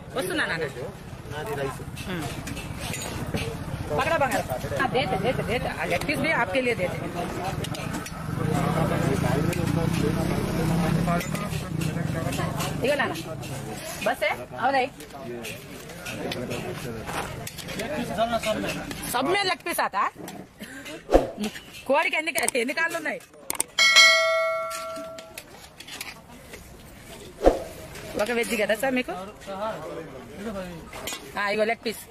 వస్తున్నా నాన్న నాది రైస్ हम्म। पकड़ा बंगाल हाँ देते देते देते लेग पीस भी आपके लिए देते ఇగో నాన్న బస్ है और एक सब में लेग पीस आता है? కోడికి ఎన్ని ఎన్ని కాళ్ళు ఉన్నాయి ఒక వెజ్ కదా సార్ మీకు ఆ, ఇగో లెగ్ పీస్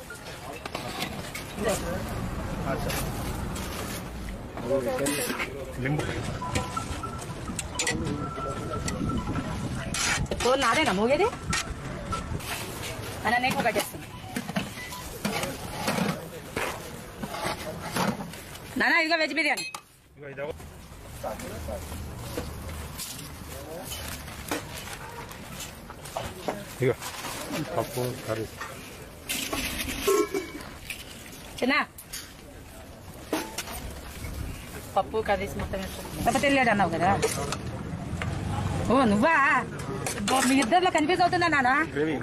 तो నాదేనా మూగేది అన్న నేను ఒకటి చేస్తాను నాన్న ఇదిగో వెజ్ బిర్యానీ ఇక పప్పు కర్రీ చిన్న పప్పు కర్రీస్ మొత్తం లేకపోతే వెళ్ళాడు అన్నావు కదా ఓ నువ్వా ఓ, మీ ఇద్దరిలో కన్ఫ్యూజ్ అవుతున్నా నాన్న గ్రేవీ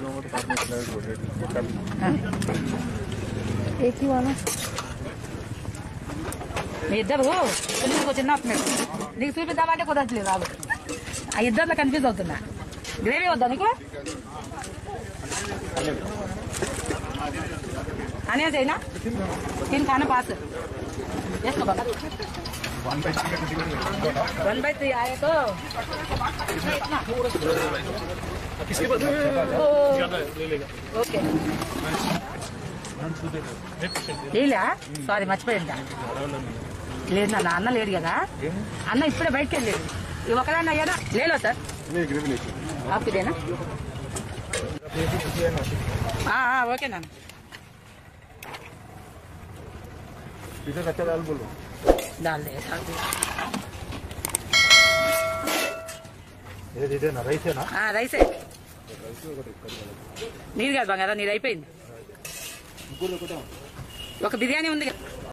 మీ ఇద్దరు ఎందుకు చిన్న వస్తున్నాడు నీకు చూపిద్దామంటే కుదరట్లేదు రాదు ఆ ఇద్దరిలో కన్ఫ్యూజ్ అవుతున్నా గ్రేవీ వద్దా నీకు అనే చేయనా తిని खाना पास देखो बाबा वन बाई थ्री आए तो ఓకే లేలా సారీ మర్చిపోయిందా లేదు నా అన్న లేడు కదా అన్న ఇప్పుడే బయటకు వెళ్ళేది ఈ ఒకదాన్ని అయ్యాడా లేలో సార్ గ్రేవీ లేదు ఆపుదేనా ఓకే నాన్న इधर कच्चा दाल बोलो దాల్ దే దాల్ దే. ఏది ఇదేనా రైసేనా ఆ, రైసే నీది కాదు బంగారా నీది అయిపోయింది ఒక బిర్యానీ ఉంది కదా